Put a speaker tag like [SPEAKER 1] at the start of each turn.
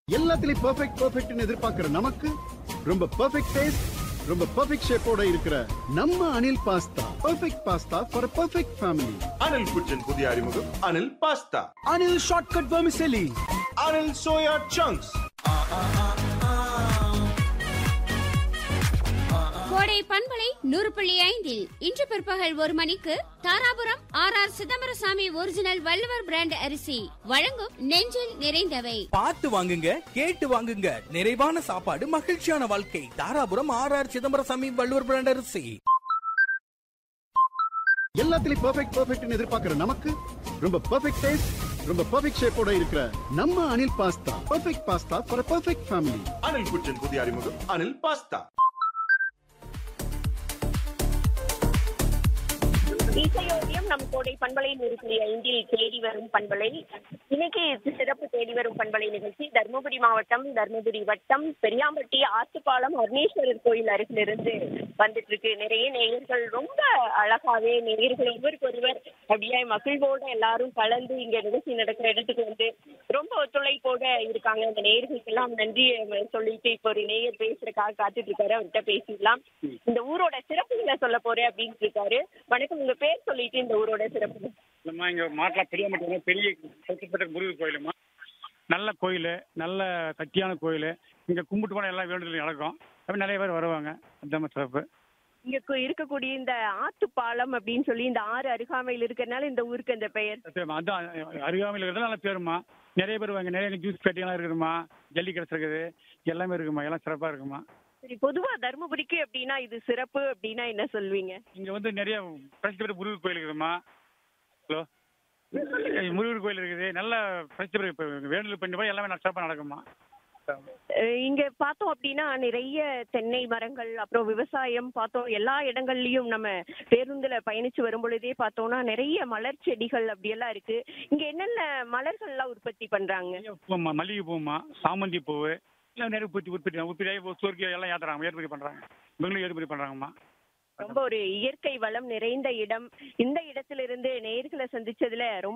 [SPEAKER 1] எல்லாத்துலயும் பெர்ஃபெக்ட் பெர்ஃபெக்ட்னு எதிர்பார்க்கிற நமக்கு ரொம்ப பெர்ஃபெக்ட் டேஸ்ட் ரொம்ப பெர்ஃபெக்ட் ஷேப்போட இருக்கிற நம்ம Anil pasta perfect pasta for perfect family
[SPEAKER 2] Anil kitchen புதிய அறிமுகம் Anil pasta
[SPEAKER 1] Anil shortcut vermicelli
[SPEAKER 2] Anil soya chunks
[SPEAKER 3] கோடை பண்பலை நூறு புள்ளி ஐந்தில் இன்று பிற்பகல் ஒரு மணிக்கு Dharapuram R R Chidambarasamy original Valluvar brand அரிசி வழங்கும் நெஞ்சில் நிறைந்தவை
[SPEAKER 4] பார்த்து வாங்குங்க கேட்டு வாங்குங்க நிறைவான சாப்பாடு மகிழ்ச்சியான வாழ்க்கை Dharapuram R R Chidambarasamy Valluvar brand அரிசி
[SPEAKER 1] எல்லாத்துலயும் பெர்ஃபெக்ட் பெர்ஃபெக்ட்னு எதிர்பார்க்கிற நமக்கு ரொம்ப பெர்ஃபெக்ட் டேஸ்ட் ரொம்ப பெர்ஃபெக்ட் ஷேப்போட இருக்கிற நம்ம Anil pasta perfect pasta for perfect family
[SPEAKER 2] Anil kitchen புதிய அறிமுகம் அனில் பாஸ்தா
[SPEAKER 5] இசையோவியம் நம் கோடை பண்பலை நூறு புள்ளி ஐந்தில் தேடி வரும் பண்பலை இன்னைக்கு சிறப்பு தேடி வரும் பண்பலை நிகழ்ச்சி தருமபுரி மாவட்டம் தருமபுரி வட்டம் பெரியாம்பட்டி ஆத்துப்பாலம் அருணேஸ்வரர் கோயில் அருகிலிருந்து வந்துட்டு இருக்கு நிறைய நேயர்கள் ரொம்ப அழகாவே நேயர்கள் ஒருவருக்கொருவர் அப்படியே மகிழ்வோட எல்லாரும் கலந்து இங்க நிகழ்ச்சி நடக்கிற இடத்துக்கு வந்து ரொம்ப ஒத்துழைப்போட இருக்காங்க அந்த நேயர்களுக்கெல்லாம் நன்றி சொல்லிட்டு இப்போ ஒரு நேயர் பேசுறதுக்காக காத்துட்டு இருக்காரு அவர்கிட்ட பேசிடலாம் இந்த ஊரோட சிறப்புகளை சொல்ல போறேன் அப்படின்னு இருக்காரு வணக்கம் உங்க பேர் சொல்லிட்டு இந்த ஊரோட சிறப்பு
[SPEAKER 6] இல்லைம்மா இங்கே மாட்டில் பெரிய மாட்டு பெரிய சத்தியப்பட்ட முருகர் கோயிலுமா நல்ல கோயில் நல்ல சக்தியான கோயில் இங்கே கும்பிட்டு போனால் எல்லாம் வேண்டுதல் நடக்கும் அப்படி நிறைய பேர் வருவாங்க அதான் சிறப்பு
[SPEAKER 5] இங்க கு- இருக்கக்கூடிய இந்த ஆத்துப்பாலம் அப்படின்னு சொல்லி இந்த ஆறு அருகாமையில் இருக்கிறதுனால இந்த ஊருக்கு இந்த பெயர்
[SPEAKER 6] சத்தியமா அதான் அருகாமையில் இருக்கிறது நல்ல பேருமா நிறைய பேர் வாங்க நிறைய ஜூஸ் பேட்டியெல்லாம் இருக்குதுமா ஜல்லிக்கட்டு இருக்குது எல்லாமே இருக்குமா எல்லாம் சிறப்பாக இருக்குமா
[SPEAKER 5] சரி பொதுவா தருமபுரிக்கு அப்படின்னா இது சிறப்பு அப்படின்னா என்ன சொல்வீங்க
[SPEAKER 6] இங்கே வந்து நிறைய பிரசித்தி பெற்ற முருகர் கோயில் இருக்குதுமா ஹலோ முருகர் கோயில் இருக்குது நல்ல பிரசித்தி பெற்ற இப்போ வேண்டுதல் பண்ணி போய் எல்லாமே சிறப்பாக நடக்குமா
[SPEAKER 5] அஹ் இங்க பார்த்தோம் அப்படின்னா நிறைய தென்னை மரங்கள் அப்புறம் விவசாயம் பார்த்தோம் எல்லா இடங்கள்லயும் நம்ம பேருந்துல பயணிச்சு வரும் பொழுதே பார்த்தோம்னா நிறைய மலர் செடிகள் அப்படியெல்லாம் இருக்கு இங்க என்னென்ன மலர்கள்லாம் உற்பத்தி பண்றாங்க
[SPEAKER 6] பூமா மல்லிகை பூமா சாமந்தி பூவு எல்லாம் நிறைய உற்பத்தி உற்பத்தி உற்பத்தி சோர்க்கியா எல்லாம் ஏத்துறாங்க ஏற்றுமதி பண்றாங்க பெங்களூர் ஏற்றுமதி பண்றாங்கம்மா
[SPEAKER 5] ரொம்ப ஒரு இயற்கை வளம் நிறைந்த இடம் இந்த இடத்திலிருந்து நேர்களை சந்திச்சதுல ரொம்ப